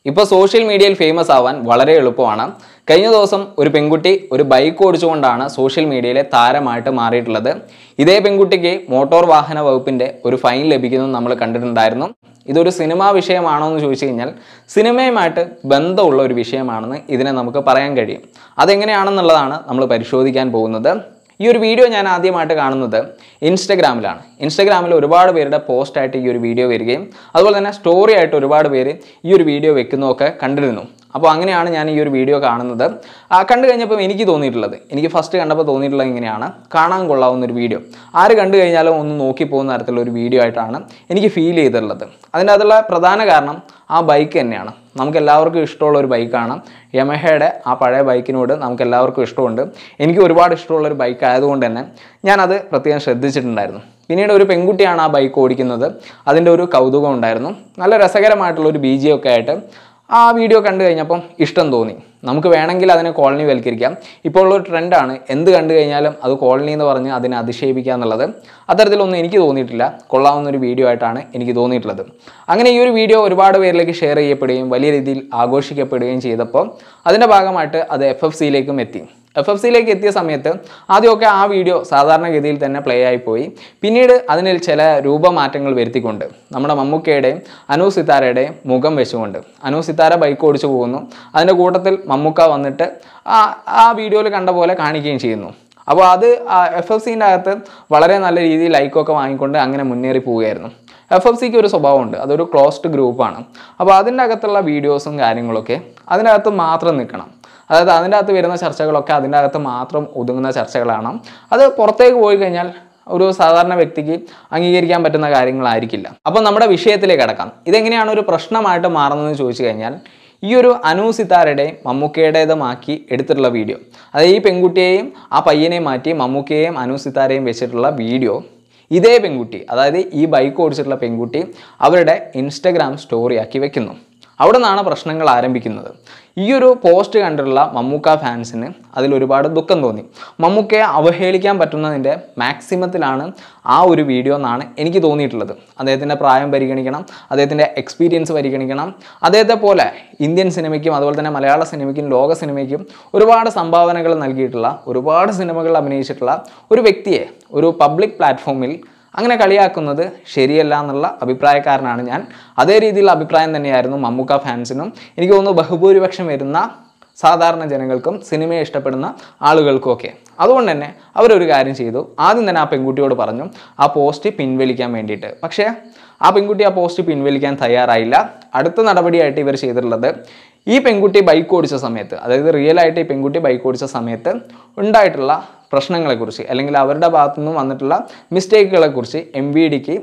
ഇപ്പോൾ സോഷ്യൽ മീഡിയയിൽ ഫേമസ് ആവാൻ വളരെ എളുപ്പമാണ് കഴിഞ്ഞ ദിവസം ഒരു പെൺകുട്ടി ഒരു ബൈക്ക് ഓടിച്ചുകൊണ്ടാണ് സോഷ്യൽ മീഡിയയിലെ താരമായിട്ട് മാറിയിട്ടുള്ളത് ഇതേ പെൺകുട്ടിക്ക് മോട്ടോർ വാഹന വകുപ്പിന്റെ ഒരു ഫൈൻ ലഭിക്കുന്നത് നമ്മൾ കണ്ടിട്ടുണ്ടായിരുന്നു ഇതൊരു സിനിമാ വിഷയമാണോ എന്ന് ചോദിച്ചു കഴിഞ്ഞാൽ സിനിമയുമായിട്ട് ബന്ധമുള്ള ഒരു വിഷയമാണെന്ന് ഇതിനെ നമുക്ക് പറയാൻ കഴിയും അതെങ്ങനെയാണെന്നുള്ളതാണ് നമ്മൾ പരിശോധിക്കാൻ പോകുന്നത് ഈ ഒരു വീഡിയോ ഞാൻ ആദ്യമായിട്ട് കാണുന്നത് ഇൻസ്റ്റഗ്രാമിലാണ് ഇൻസ്റ്റഗ്രാമിൽ ഒരുപാട് പേരുടെ പോസ്റ്റായിട്ട് ഈ ഒരു വീഡിയോ വരികയും അതുപോലെ തന്നെ സ്റ്റോറി ആയിട്ട് ഒരുപാട് പേര് ഈ ഒരു വീഡിയോ വെക്കുന്നതൊക്കെ കണ്ടിരുന്നു അപ്പോൾ അങ്ങനെയാണ് ഞാൻ ഈ ഒരു വീഡിയോ കാണുന്നത് ആ കണ്ടു കഴിഞ്ഞപ്പോൾ എനിക്ക് തോന്നിയിട്ടുള്ളത് എനിക്ക് ഫസ്റ്റ് കണ്ടപ്പോൾ തോന്നിയിട്ടുള്ളത് ഇങ്ങനെയാണ് കാണാൻ കൊള്ളാവുന്ന ഒരു വീഡിയോ ആര് കണ്ടു കഴിഞ്ഞാലും ഒന്ന് നോക്കി പോകുന്ന തരത്തിലുള്ള ഒരു വീഡിയോ ആയിട്ടാണ് എനിക്ക് ഫീൽ ചെയ്തിട്ടുള്ളത് അതിൻ്റെ അതുള്ള പ്രധാന കാരണം ആ ബൈക്ക് തന്നെയാണ് നമുക്ക് എല്ലാവർക്കും ഇഷ്ടമുള്ള ഒരു ബൈക്കാണ് യമഹയുടെ ആ പഴയ ബൈക്കിനോട് നമുക്ക് എല്ലാവർക്കും ഇഷ്ടമുണ്ട് എനിക്ക് ഒരുപാട് ഇഷ്ടമുള്ള ഒരു ബൈക്ക് ആയതുകൊണ്ട് തന്നെ ഞാനത് പ്രത്യേകം ശ്രദ്ധിച്ചിട്ടുണ്ടായിരുന്നു പിന്നീട് ഒരു പെൺകുട്ടിയാണ് ആ ബൈക്ക് ഓടിക്കുന്നത് അതിൻ്റെ ഒരു കൗതുകം ഉണ്ടായിരുന്നു നല്ല രസകരമായിട്ടുള്ള ഒരു ബി ജി ഒക്കെ ആയിട്ട് ആ വീഡിയോ കണ്ടു കഴിഞ്ഞപ്പം ഇഷ്ടം തോന്നി നമുക്ക് വേണമെങ്കിൽ അതിനെ കോളനി വൽക്കരിക്കാം ഇപ്പോൾ ഉള്ള ഒരു ട്രെൻഡാണ് എന്ത് കണ്ടു കഴിഞ്ഞാലും അത് കോളനി എന്ന് പറഞ്ഞ് അതിനെ അധിക്ഷേപിക്കുക എന്നുള്ളത് അത്തരത്തിലൊന്നും എനിക്ക് തോന്നിയിട്ടില്ല കൊള്ളാവുന്ന ഒരു വീഡിയോ ആയിട്ടാണ് എനിക്ക് തോന്നിയിട്ടുള്ളത് അങ്ങനെ ഈ ഒരു വീഡിയോ ഒരുപാട് പേരിലേക്ക് ഷെയർ ചെയ്യപ്പെടുകയും വലിയ രീതിയിൽ ആഘോഷിക്കപ്പെടുകയും ചെയ്തപ്പോൾ അതിൻ്റെ ഭാഗമായിട്ട് അത് എഫ് എഫ് സിയിലേക്കും എത്തി എഫ് എഫ് സിയിലേക്ക് എത്തിയ സമയത്ത് ആദ്യമൊക്കെ ആ വീഡിയോ സാധാരണഗതിയിൽ തന്നെ പ്ലേ ആയിപ്പോയി പിന്നീട് അതിനിൽ ചില രൂപമാറ്റങ്ങൾ വരുത്തിക്കൊണ്ട് നമ്മുടെ മമ്മൂക്കയുടെയും അനു സിത്താരയുടെയും മുഖം വെച്ചുകൊണ്ട് അനു സിത്താര ബൈക്ക് ഓടിച്ചു പോകുന്നു അതിൻ്റെ കൂട്ടത്തിൽ മമ്മൂക്ക വന്നിട്ട് ആ ആ വീഡിയോയിൽ കണ്ട പോലെ കാണിക്കുകയും ചെയ്യുന്നു അപ്പോൾ അത് എഫ് എഫ് സിൻ്റെ അകത്ത് വളരെ നല്ല രീതിയിൽ ലൈക്കൊക്കെ വാങ്ങിക്കൊണ്ട് അങ്ങനെ മുന്നേറി പോവുകയായിരുന്നു എഫ് എഫ് സിക്ക് ഒരു സ്വഭാവമുണ്ട് അതൊരു ക്ലോസ്ഡ് ഗ്രൂപ്പാണ് അപ്പോൾ അതിൻ്റെ അകത്തുള്ള വീഡിയോസും കാര്യങ്ങളൊക്കെ അതിനകത്ത് മാത്രം നിൽക്കണം അതായത് അതിൻ്റെ അകത്ത് വരുന്ന ചർച്ചകളൊക്കെ അതിൻ്റെ അകത്ത് മാത്രം ഒതുങ്ങുന്ന ചർച്ചകളാണ് അത് പുറത്തേക്ക് പോയി കഴിഞ്ഞാൽ ഒരു സാധാരണ വ്യക്തിക്ക് അംഗീകരിക്കാൻ പറ്റുന്ന കാര്യങ്ങളായിരിക്കില്ല അപ്പം നമ്മുടെ വിഷയത്തിലേക്ക് കടക്കാം ഇതെങ്ങനെയാണ് ഒരു പ്രശ്നമായിട്ട് മാറുന്നതെന്ന് ചോദിച്ചു കഴിഞ്ഞാൽ ഈ ഒരു അനു സിത്താരയുടെയും മമ്മൂക്കയുടേതുമാക്കി എടുത്തിട്ടുള്ള വീഡിയോ അതായത് ഈ പെൺകുട്ടിയെയും ആ പയ്യനെയും മാറ്റി മമ്മൂക്കയെയും അനു സിത്താരയും വെച്ചിട്ടുള്ള വീഡിയോ ഇതേ പെൺകുട്ടി അതായത് ഈ ബൈക്ക് ഓടിച്ചിട്ടുള്ള പെൺകുട്ടി അവരുടെ ഇൻസ്റ്റഗ്രാം സ്റ്റോറി ആക്കി വെക്കുന്നു അവിടെ നിന്നാണ് പ്രശ്നങ്ങൾ ആരംഭിക്കുന്നത് ഈ ഒരു പോസ്റ്റ് കണ്ടിട്ടുള്ള മമ്മൂക്ക ഫാൻസിന് അതിൽ ഒരുപാട് ദുഃഖം തോന്നി മമ്മൂക്കയെ അവഹേളിക്കാൻ പറ്റുന്നതിൻ്റെ മാക്സിമത്തിലാണ് ആ ഒരു വീഡിയോ എന്നാണ് എനിക്ക് തോന്നിയിട്ടുള്ളത് അദ്ദേഹത്തിൻ്റെ പ്രായം പരിഗണിക്കണം അദ്ദേഹത്തിൻ്റെ എക്സ്പീരിയൻസ് പരിഗണിക്കണം അദ്ദേഹത്തെ പോലെ ഇന്ത്യൻ സിനിമയ്ക്കും അതുപോലെ തന്നെ മലയാള സിനിമയ്ക്കും ലോക സിനിമയ്ക്കും ഒരുപാട് സംഭാവനകൾ നൽകിയിട്ടുള്ള ഒരുപാട് സിനിമകൾ അഭിനയിച്ചിട്ടുള്ള ഒരു വ്യക്തിയെ ഒരു പബ്ലിക് പ്ലാറ്റ്ഫോമിൽ അങ്ങനെ കളിയാക്കുന്നത് ശരിയല്ല എന്നുള്ള അഭിപ്രായക്കാരനാണ് ഞാൻ അതേ രീതിയിലുള്ള അഭിപ്രായം തന്നെയായിരുന്നു മമ്മൂക്ക ഫാൻസിനും എനിക്ക് തോന്നുന്നു ബഹുഭൂരിപക്ഷം വരുന്ന സാധാരണ ജനങ്ങൾക്കും സിനിമയെ ഇഷ്ടപ്പെടുന്ന ആളുകൾക്കും ഒക്കെ അതുകൊണ്ട് തന്നെ അവരൊരു കാര്യം ചെയ്തു ആദ്യം തന്നെ ആ പെൺകുട്ടിയോട് പറഞ്ഞു ആ പോസ്റ്റ് പിൻവലിക്കാൻ വേണ്ടിയിട്ട് പക്ഷേ ആ പെൺകുട്ടി ആ പോസ്റ്റ് പിൻവലിക്കാൻ തയ്യാറായില്ല അടുത്ത നടപടിയായിട്ട് ഇവർ ചെയ്തിട്ടുള്ളത് ഈ പെൺകുട്ടി ബൈക്ക് ഓടിച്ച സമയത്ത് അതായത് റിയൽ ആയിട്ട് ഈ പെൺകുട്ടി ബൈക്ക് ഓടിച്ച സമയത്ത് ഉണ്ടായിട്ടുള്ള പ്രശ്നങ്ങളെക്കുറിച്ച് അല്ലെങ്കിൽ അവരുടെ ഭാഗത്തു നിന്നും വന്നിട്ടുള്ള മിസ്റ്റേക്കുകളെക്കുറിച്ച് എം വി ഡിക്ക്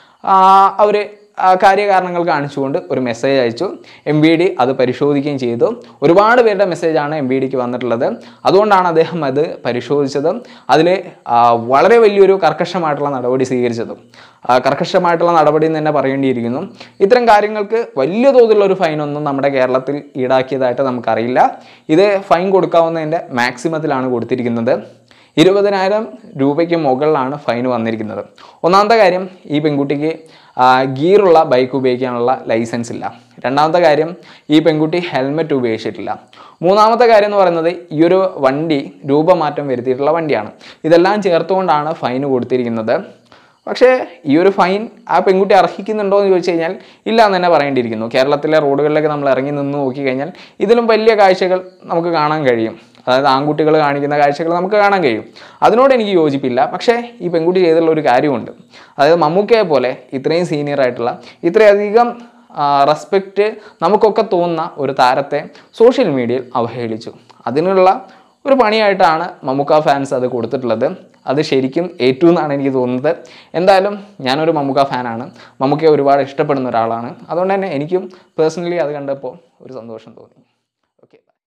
അവർ കാര്യകാരണങ്ങൾ കാണിച്ചുകൊണ്ട് ഒരു മെസ്സേജ് അയച്ചു എം വി ഡി അത് പരിശോധിക്കുകയും ചെയ്തു ഒരുപാട് പേരുടെ മെസ്സേജാണ് എം വി ഡിക്ക് വന്നിട്ടുള്ളത് അതുകൊണ്ടാണ് അദ്ദേഹം അത് പരിശോധിച്ചത് അതിൽ വളരെ വലിയൊരു കർക്കശമായിട്ടുള്ള നടപടി സ്വീകരിച്ചതും ആ, കർക്കശമായിട്ടുള്ള നടപടി എന്ന് തന്നെ പറയേണ്ടിയിരിക്കുന്നു ഇത്തരം കാര്യങ്ങൾക്ക് വലിയ തോതിലുള്ള ഒരു ഫൈനൊന്നും നമ്മുടെ കേരളത്തിൽ ഈടാക്കിയതായിട്ട് നമുക്കറിയില്ല ഇത് ഫൈൻ കൊടുക്കാവുന്നതിൻ്റെ മാക്സിമത്തിലാണ് കൊടുത്തിരിക്കുന്നത് ഇരുപതിനായിരം രൂപയ്ക്ക് മുകളിലാണ് ഫൈൻ വന്നിരിക്കുന്നത് ഒന്നാമത്തെ കാര്യം ഈ പെൺകുട്ടിക്ക് ആ, ഗിയറുള്ള ബൈക്ക് ഉപയോഗിക്കാനുള്ള ലൈസൻസ് ഇല്ല രണ്ടാമത്തെ കാര്യം ഈ പെൺകുട്ടി ഹെൽമെറ്റ് ഉപയോഗിച്ചിട്ടില്ല മൂന്നാമത്തെ കാര്യം എന്ന് പറയുന്നത് ഈ ഒരു വണ്ടി രൂപമാറ്റം വരുത്തിയിട്ടുള്ള വണ്ടിയാണ് ഇതെല്ലാം ചേർത്തുകൊണ്ടാണ് ഫൈൻ കൊടുത്തിരിക്കുന്നത് പക്ഷേ ഈ ഒരു ഫൈൻ ആ പെൺകുട്ടി അർഹിക്കുന്നുണ്ടോ എന്ന് ചോദിച്ചു കഴിഞ്ഞാൽ ഇല്ല എന്ന് തന്നെ പറയേണ്ടിയിരിക്കുന്നു കേരളത്തിലെ റോഡുകളിലൊക്കെ നമ്മൾ ഇറങ്ങി നിന്ന് നോക്കി കഴിഞ്ഞാൽ ഇതിലും വലിയ കാഴ്ചകൾ നമുക്ക് കാണാൻ കഴിയും അതായത് ആൺകുട്ടികൾ കാണിക്കുന്ന കാഴ്ചകൾ നമുക്ക് കാണാൻ കഴിയും അതിനോട് എനിക്ക് യോജിപ്പില്ല പക്ഷേ ഈ പെൺകുട്ടി ചെയ്തിട്ടുള്ള ഒരു കാര്യമുണ്ട് അതായത് മമ്മൂക്കയെ പോലെ ഇത്രയും സീനിയർ ആയിട്ടുള്ള ഇത്രയധികം റെസ്പെക്റ്റ് നമുക്കൊക്കെ തോന്നുന്ന ഒരു താരത്തെ സോഷ്യൽ മീഡിയയിൽ അവഹേളിച്ചു അതിനുള്ള ഒരു പണിയായിട്ടാണ് മമ്മൂക്ക ഫാൻസ് അത് കൊടുത്തിട്ടുള്ളത് അത് ശരിക്കും ഏറ്റവും എന്നാണ് എനിക്ക് തോന്നുന്നത് എന്തായാലും ഞാനൊരു മമ്മൂക്ക ഫാനാണ് മമ്മൂക്കയെ ഒരുപാട് ഇഷ്ടപ്പെടുന്ന ഒരാളാണ് അതുകൊണ്ട് തന്നെ എനിക്കും പേഴ്സണലി അത് കണ്ടപ്പോൾ ഒരു സന്തോഷം തോന്നി